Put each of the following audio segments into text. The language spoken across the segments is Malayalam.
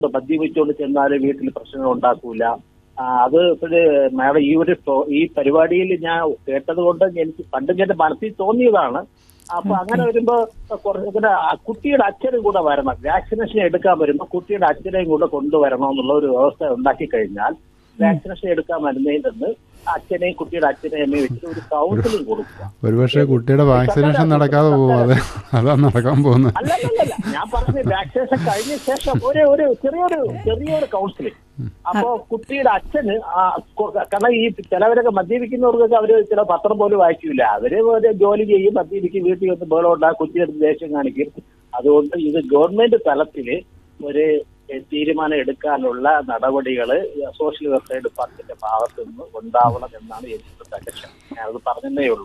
മദ്യപിച്ചുകൊണ്ട് ചെന്നാല് വീട്ടിൽ പ്രശ്നങ്ങൾ ഉണ്ടാക്കൂല ആ, അത് ഇപ്പോഴ് മാഡം ഈ ഒരു ഷോ- ഈ പരിപാടിയിൽ ഞാൻ കേട്ടത് കൊണ്ട് എനിക്ക് പണ്ടും എന്റെ മനസ്സിൽ തോന്നിയതാണ് അപ്പൊ അങ്ങനെ വരുമ്പോ കുറച്ച് ഇങ്ങനെ ആ കുട്ടിയുടെ അച്ഛനും കൂടെ വരണം വാക്സിനേഷൻ എടുക്കാൻ വരുമ്പോ കുട്ടിയുടെ അച്ഛനെയും കൂടെ കൊണ്ടുവരണം എന്നുള്ള ഒരു വ്യവസ്ഥ ഉണ്ടാക്കി കഴിഞ്ഞാൽ വാക്സിനേഷൻ എടുക്കാൻ വരുന്നതിൽ നിന്ന് അച്ഛനെയും കുട്ടിയുടെ അച്ഛനെയും അമ്മയും വെച്ചിട്ട് ഒരു കൗൺസിലിംഗ് കൊടുക്കുക ഒരുപക്ഷെ കുട്ടിയുടെ വാക്സിനേഷൻ നടക്കാതെ പോകും അത് അതാണ് നടക്കാൻ പോകുന്നത് അല്ലല്ലല്ല ഞാൻ പറഞ്ഞ വാക്സിനേഷൻ കഴിഞ്ഞ ശേഷം ഒരു ഒരു ചെറിയൊരു ചെറിയൊരു കൗൺസിലിംഗ് അപ്പോ കുട്ടിയുടെ അച്ഛന് ആ കൊ- കാരണം ഈ ചിലവരൊക്കെ മദ്യപിക്കുന്നവർക്കൊക്കെ അവര് ചില പത്രം പോലും വായിക്കൂല അവര് ഒരു ജോലി ചെയ്യും മദ്യപിക്കും വീട്ടിൽ വന്ന് ബഹളം ഉണ്ടാകും കുട്ടിയെടുത്ത് ദേഷ്യം കാണിക്കും അതുകൊണ്ട് ഇത് ഗവൺമെന്റ് തലത്തില് ഒരു എഹ്, തീരുമാനം എടുക്കാനുള്ള നടപടികള് സോഷ്യൽ വെൽഫെയർ ഡിപ്പാർട്ട്മെന്റിന്റെ ഭാഗത്ത് നിന്ന് ഉണ്ടാവണം എന്നാണ് എനിക്ക് സജഷൻ ഞാനത് പറഞ്ഞതേ ഉള്ളൂ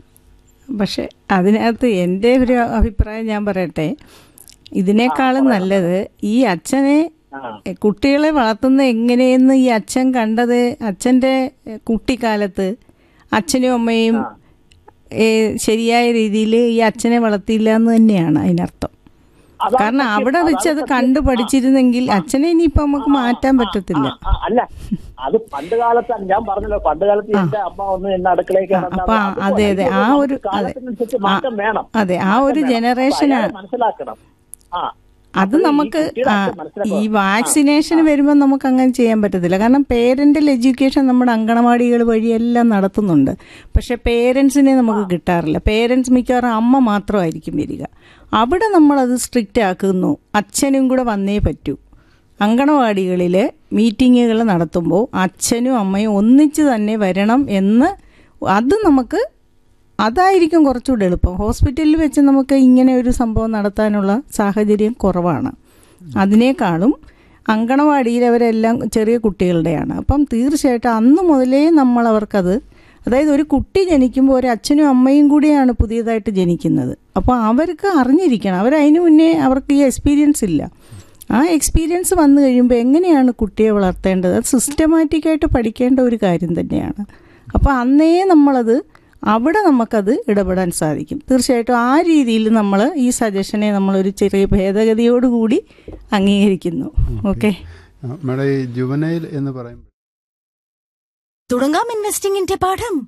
പക്ഷെ അതിനകത്ത് എൻ്റെ ഒരു അഭിപ്രായം ഞാൻ പറയട്ടെ ഇതിനേക്കാളും നല്ലത് ഈ അച്ഛനെ ആ എ, കുട്ടികളെ വളർത്തുന്ന എങ്ങനെയെന്ന് ഈ അച്ഛൻ കണ്ടത് അച്ഛൻ്റെ എ, കുട്ടിക്കാലത്ത് അച്ഛനും അമ്മയും ഏ, ശരിയായ രീതിയിൽ ഈ അച്ഛനെ വളർത്തിയില്ല എന്ന് തന്നെയാണ് അതിനർത്ഥം അതാണ് കാരണം സത്യം. അവിടെ അതാണ് വെച്ച് അത് സത്യം. കണ്ടു പഠിച്ചിരുന്നെങ്കിൽ അച്ഛനെ ഇനിയിപ്പോൾ നമുക്ക് മാറ്റാൻ പറ്റത്തില്ല ആ, ആ, അല്ല അത് പണ്ട് കാലത്ത് ഞാൻ പറഞ്ഞല്ലോ പണ്ട് കാലത്ത് എന്റെ അമ്മ ഒന്ന് എന്നെ അടുക്കളയ്ക്ക് ആ, അപ്പൊ ആ- അതെ, അതെ, ആ ഒരു- അതെ. കാലത്തിനനുസരിച്ച് മാറ്റം വേണം അതെ ആ ഒരു മാറ്റം വേണം. ജനറേഷനാണ് അപ്പൊ അയാള് മനസ്സിലാക്കണം ആ അത് അപ്പോൾ ഈ നമുക്ക് കുട്ടിയുടെ ആ, അച്ഛൻ മനസ്സിലാക്കുക. ഈ വാക്സിനേഷൻ വരുമ്പോൾ നമുക്ക് അങ്ങനെ ചെയ്യാൻ പറ്റത്തില്ല കാരണം പേരന്റൽ എഡ്യൂക്കേഷൻ നമ്മുടെ അങ്കണവാടികൾ വഴിയെല്ലാം നടത്തുന്നുണ്ട് പക്ഷെ പേരൻസിനെ നമുക്ക് കിട്ടാറില്ല പേരൻസ് മിക്കവാറും അമ്മ മാത്രമായിരിക്കും വരിക അവിടെ നമ്മളത് സ്ട്രിക്റ്റ് ആക്കുന്നു അച്ഛനും കൂടെ വന്നേ പറ്റൂ അങ്കണവാടികളിൽ മീറ്റിങ്ങുകൾ നടത്തുമ്പോൾ അച്ഛനും അമ്മയും ഒന്നിച്ച് തന്നെ വരണം എന്ന് അത് നമുക്ക് അതായിരിക്കും കുറച്ചുകൂടെ എളുപ്പം ഹോസ്പിറ്റലിൽ വെച്ച് നമുക്ക് ഇങ്ങനെ ഒരു സംഭവം നടത്താനുള്ള സാഹചര്യം കുറവാണ് അതിനേക്കാളും അങ്കണവാടിയിൽ അവരെല്ലാം ചെറിയ കുട്ടികളുടെയാണ് അപ്പം തീർച്ചയായിട്ടും അന്ന് മുതലേ നമ്മൾ അവർക്കത് അതായത് ഒരു കുട്ടി ജനിക്കുമ്പോൾ ഒരു അച്ഛനും അമ്മയും കൂടിയാണ് പുതിയതായിട്ട് ജനിക്കുന്നത് അപ്പോൾ അവർക്ക് അറിഞ്ഞിരിക്കണം അവരതിനു മുന്നേ അവർക്ക് ഈ എക്സ്പീരിയൻസ് ഇല്ല ആ എക്സ്പീരിയൻസ് വന്നു കഴിയുമ്പോൾ എങ്ങനെയാണ് കുട്ടിയെ വളർത്തേണ്ടത് അത് സിസ്റ്റമാറ്റിക്കായിട്ട് പഠിക്കേണ്ട ഒരു കാര്യം തന്നെയാണ് അപ്പോൾ അന്നേ നമ്മളത് അവിടെ നമുക്കത് ഇടപെടാൻ സാധിക്കും തീർച്ചയായിട്ടും ആ രീതിയിൽ നമ്മൾ ഈ സജഷനെ നമ്മളൊരു ചെറിയ ഭേദഗതിയോടുകൂടി അംഗീകരിക്കുന്നു ഓക്കെ ആ, മേഡം ഈ ജുവനൈൽ എന്ന് പറയുമ്പോൾ തുടങ്ങാം ഇൻവെസ്റ്റിംഗിന്റെ പാഠം